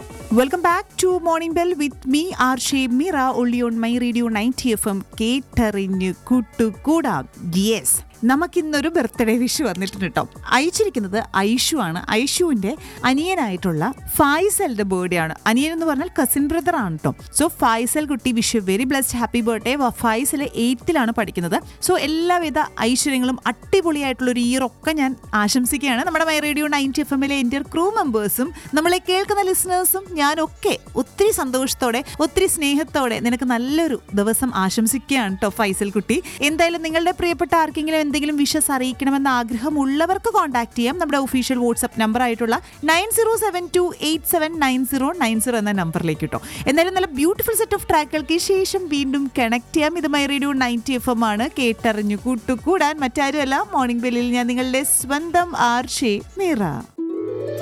welcome back to morning bell with me R J Meera ഒള്ളി on my radio ninety F M കേട്ടറിഞ്ഞ് കൂട്ടുകൂടാം yes നമുക്കിന്നൊരു birthday wish വന്നിട്ടുണ്ട് കേട്ടോ അയച്ചിരിക്കുന്നത് ഐഷു ആണ് ഐഷുവിന്റെ അനിയനായിട്ടുള്ള ഫായിസലിന്റെ ബർത്ത്ഡേ ആണ് അനിയൻ എന്ന് പറഞ്ഞാൽ കസിൻ ബ്രദർ ആണ് കേട്ടോ സോ ഫായിസൽ കുട്ടി wish very blessed happy birthday Faisal എയ്ത്തിലാണ് പഠിക്കുന്നത് സോ എല്ലാവിധ ഐശ്വര്യങ്ങളും അടിപൊളിയായിട്ടുള്ള ഒരു ഇയർ ഒക്കെ ഞാൻ ആശംസിക്കുകയാണ് നമ്മുടെ മൈ റേഡിയോ നയൻറ്റി എഫ് എമ്മിലെ എൻ്റെ ക്രൂ മെമ്പേഴ്സും നമ്മളെ കേൾക്കുന്ന ലിസണേഴ്സും ഞാനൊക്കെ ഒത്തിരി സന്തോഷത്തോടെ ഒത്തിരി സ്നേഹത്തോടെ നിനക്ക് നല്ലൊരു ദിവസം ആശംസിക്കുകയാണ് കേട്ടോ ഫൈസൽ കുട്ടി എന്തായാലും നിങ്ങളുടെ പ്രിയപ്പെട്ട ആർക്കെങ്കിലും എന്തെങ്കിലും വിഷസ് അറിയിക്കണമെന്ന ആഗ്രഹമുള്ളവർക്ക് കോൺടാക്ട് ചെയ്യാം നമ്മുടെ ഒഫീഷ്യൽ വാട്സ്ആപ്പ് നമ്പർ ആയിട്ടുള്ള nine zero seven two eight seven nine zero nine zero എന്ന നമ്പറിലേക്ക് കേട്ടോ എന്തായാലും നല്ല ബ്യൂട്ടിഫുൾ സെറ്റ് ഓഫ് ട്രാക്കുകൾക്ക് ശേഷം വീണ്ടും കണക്ട് ചെയ്യാം ഇത് my radio ninety F M ആണ് കേട്ടറിഞ്ഞു കൂട്ടുകൂടാൻ മറ്റാരുമല്ല മോർണിംഗ് ബെല്ലിൽ ഞാൻ നിങ്ങളുടെ സ്വന്തം ആർ ഷേ മീറ